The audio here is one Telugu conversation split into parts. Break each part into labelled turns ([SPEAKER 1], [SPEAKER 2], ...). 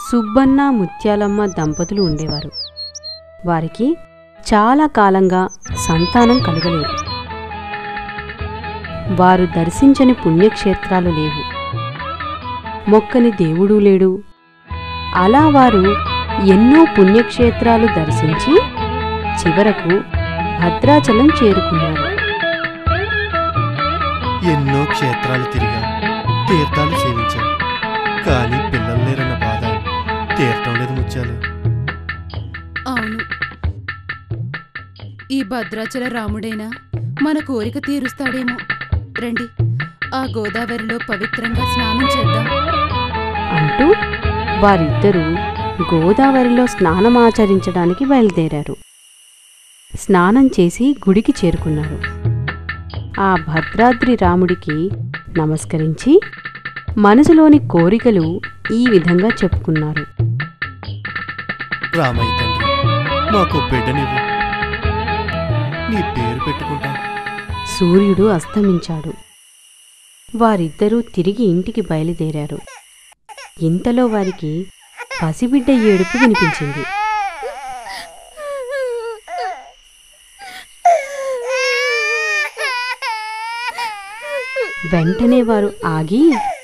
[SPEAKER 1] సుబ్బన్న ముత్యాలమ్మ దంపతులు ఉండేవారు వారికి చాలా కాలంగా సంతానం కలగలేదు వారు దర్శించని పుణ్యక్షేత్రాలు లేవు మొక్కని దేవుడూ లేడు అలా వారు ఎన్నో పుణ్యక్షేత్రాలు దర్శించి చివరకు భద్రాచలం చేరుకున్నారు
[SPEAKER 2] ఎన్నో క్షేత్రాలు తిరిగా తీర్థాలు సేవించా కానీ పిల్లలు లేరన్న బాధ తీరటం లేదు ముత్యాలు
[SPEAKER 3] అవును ఈ భద్రాచల రాముడైనా మన కోరిక తీరుస్తాడేమో రండి ఆ గోదావరిలో పవిత్రంగా స్నానం చేద్దాం
[SPEAKER 1] అంటూ వారిద్దరూ గోదావరిలో స్నానమాచరించడానికి బయలుదేరారు స్నానం చేసి గుడికి చేరుకున్నారు ఆ భద్రాద్రి రాముడికి నమస్కరించి మనసులోని కోరికలు ఈ విధంగా చెప్పుకున్నారు
[SPEAKER 2] రామయ్య తండ్రి మాకు బిడ్డనివ్వు నీ పేరు పెట్టుకుంటా
[SPEAKER 1] సూర్యుడు అస్తమించాడు వారిద్దరూ తిరిగి ఇంటికి బయలుదేరారు ఇంతలో వారికి పసిబిడ్డ ఏడుపు వినిపించింది వెంటనే వారు ఆగి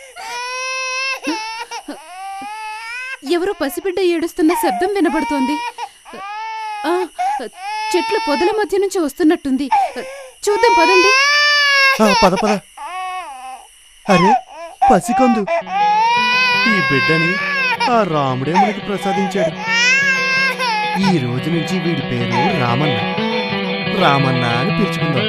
[SPEAKER 3] ఎవరో పసిబిడ్డ ఏడుస్తున్న శబ్దం వినబడుతోంది ఆ, చెట్ల పొదల మధ్య నుంచి వస్తున్నట్టుంది చూద్దాం పదండి
[SPEAKER 2] ఆ, పద పద అరే పసికందు ఈ బిడ్డని ఆ రాముడే మనకి ప్రసాదించాడు ఈ రోజు నుంచి వీడి పేరు రామన్న రామన్న అని పిలుచుకుందాం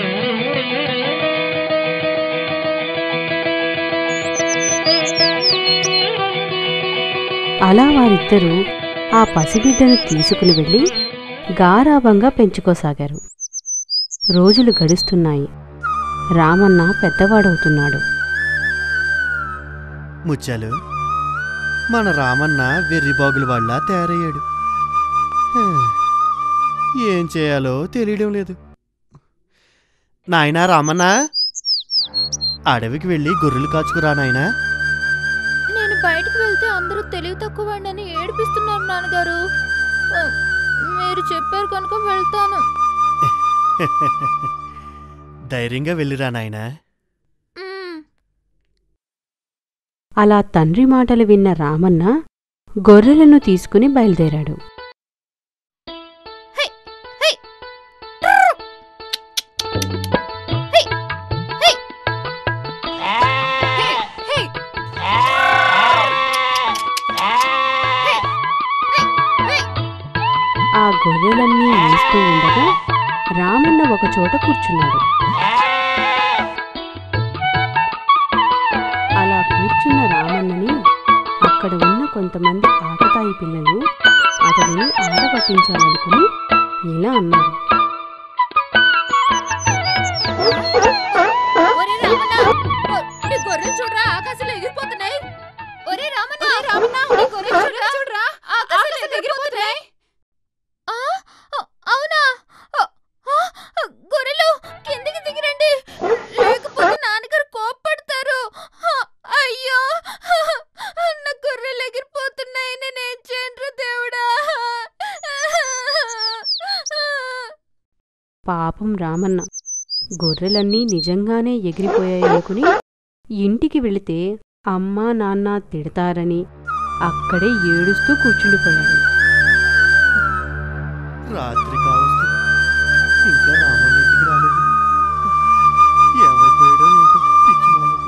[SPEAKER 1] అలా వారిద్దరూ ఆ పసిబిడ్డను తీసుకుని వెళ్ళి గారాబంగా పెంచుకోసాగారు రోజులు గడుస్తున్నాయి రామన్న పెద్దవాడవుతున్నాడు
[SPEAKER 2] ముత్యాలు మన రామన్న వెర్రిబాగుల వాళ్ళ తయారయ్యాడు హే, ఏం చేయాలో తెలియడం లేదు నాయనా రామన్న అడవికి వెళ్ళి గొర్రెలు కాచుకురా నాయనా
[SPEAKER 4] నేను బయటకు వెళ్తే అందరూ తెలివి తక్కువ అని ఏడిపిస్తున్నారు నాన్నగారు ఆ, మీరు చెప్పారు కనుక వెళ్తాను
[SPEAKER 2] ధైర్యంగా వెళ్ళిరా నాయనా
[SPEAKER 4] మ్మ్.
[SPEAKER 1] అలా తండ్రి మాటలు విన్న రామన్న గొర్రెలను తీసుకుని బయలుదేరాడు
[SPEAKER 4] హై, హై. ట్రర్. హై, హై. హై, హై. హై, హై, హై.
[SPEAKER 1] ఆ గొర్రెలన్నీ మేస్తూ ఉండగా రామన్న ఒకచోట కూర్చున్నాడు అలా కూర్చున్న రామన్నని అక్కడ ఉన్న కొంతమంది ఆకతాయి పిల్లలు అతడిని ఆడపట్టించాలనుకుని ఇలా అన్నారు
[SPEAKER 4] ఒరే రామన్న ఓ, నీ గొర్రెలు చూడరా ఆకాశంలో ఎగిరిపోతున్నాయి ఒరే రామన్న రామన్న నీ గొర్రెలు చూడరా చూడరా ఆకాశంలో ఎగిరిపోతున్నాయి ఆ, ఆ, అవునా ఆ, ఆ, గొర్రెలు కిందికి దిగిరండి లేకపోతే నాన్నగారు కోప్పడతారు ఆ, అయ్యో నా గొర్రెలు ఎగిరిపోతున్నాయి నేనేం చేయను దేవుడా
[SPEAKER 1] పాపం రామన్న గొర్రెలన్నీ నిజంగానే ఎగిరిపోయాయనుకుని ఇంటికి వెళితే అమ్మా నాన్న తిడతారని అక్కడే ఏడుస్తూ కూర్చుండిపోయాడు
[SPEAKER 2] రాత్రి కావస్తుంది ఇంకా రామన్న ఇంటికి రాలేదు ఏమైపోయాడో ఏంటో పిచ్చి మాలకు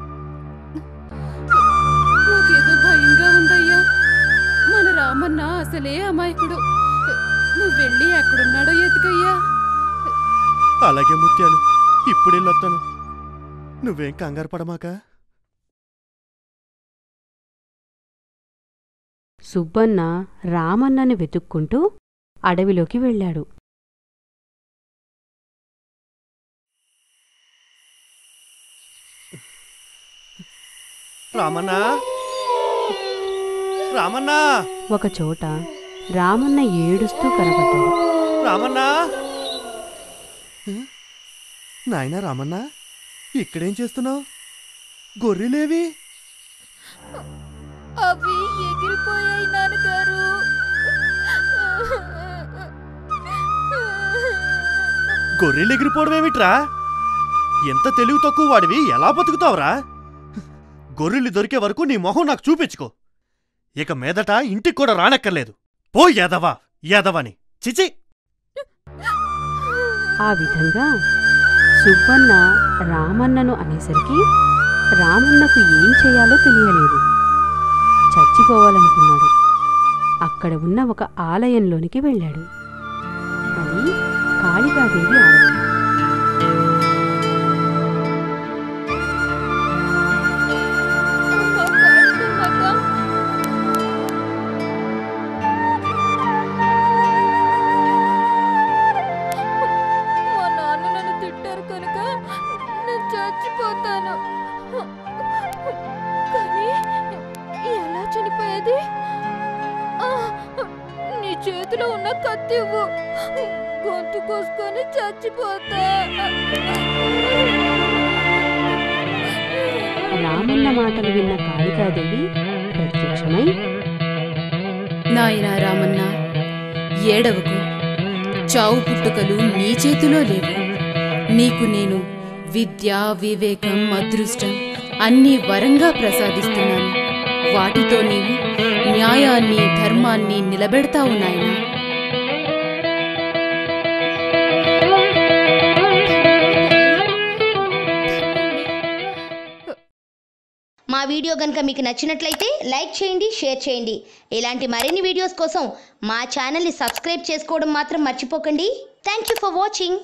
[SPEAKER 3] నాకేదో భయంగా ఉందయ్యా మన రామన్న అసలే అమాయకుడు నువ్వు వెళ్ళి ఎక్కడున్నాడో ఎతుకయ్యా
[SPEAKER 2] అలాగే ముత్యాలు ఇప్పుడు వెళ్ళొస్తాను నువ్వేం కంగారు పడమాక
[SPEAKER 1] సుబ్బన్న రామన్నని వెతుక్కుంటూ అడవిలోకి వెళ్ళాడు
[SPEAKER 2] రామన్నా రామన్నా
[SPEAKER 1] ఒకచోట రామన్న ఏడుస్తూ కనబడ్డాడు
[SPEAKER 2] రామన్నా నాయనా రామన్నా ఇక్కడేం చేస్తున్నావు గొర్రెలేవి
[SPEAKER 4] అవి ఎగిరిపోయాయి నాన్నగారు
[SPEAKER 2] గొర్రెలు ఎగిరిపోవడం ఏమిట్రా ఎంత తెలివి తక్కువ వాడివి ఎలా బతుకుతావురా గొర్రెలు దొరికే వరకు నీ మొహం నాకు చూపించుకో ఇక మీదట ఇంటికి కూడా రానక్కర్లేదు పో యాదవా యాదవని చిచి
[SPEAKER 1] ఆ విధంగా సుబ్బన్న రామన్నను అనేసరికి రామన్నకు ఏం చేయాలో తెలియలేదు చచ్చిపోవాలనుకున్నాడు అక్కడ ఉన్న ఒక ఆలయంలోనికి వెళ్ళాడు అది కాళికాదేవి ఆలయం
[SPEAKER 4] అమ్మా, కాళికామాత. మా నాన్న నన్ను తిట్టారు కనుక నేను చచ్చిపోతాను కానీ ఎలా చనిపోయేది ఆ, నీ చేతిలో ఉన్న కత్తి ఇవ్వు గొంతు కోసుకొని చచ్చిపోతా
[SPEAKER 1] రామన్న మాటలు విన్న కాళికాదేవి ప్రత్యక్షమై
[SPEAKER 3] నాయనా రామన్న ఏడవకు చావు పుట్టుకలు నీ చేతిలో లేవు నీకు నేను విద్య వివేకం అదృష్టం అన్నీ వరంగా ప్రసాదిస్తున్నాను వాటితో నీవు న్యాయాన్ని ధర్మాన్ని నిలబెడతావు నాయనా
[SPEAKER 5] మా వీడియో కనుక మీకు నచ్చినట్లయితే లైక్ చేయండి షేర్ చేయండి ఇలాంటి మరిన్ని వీడియోస్ కోసం మా ఛానల్ని సబ్స్క్రైబ్ చేసుకోవడం మాత్రం మర్చిపోకండి థ్యాంక్ యూ ఫర్ వాచింగ్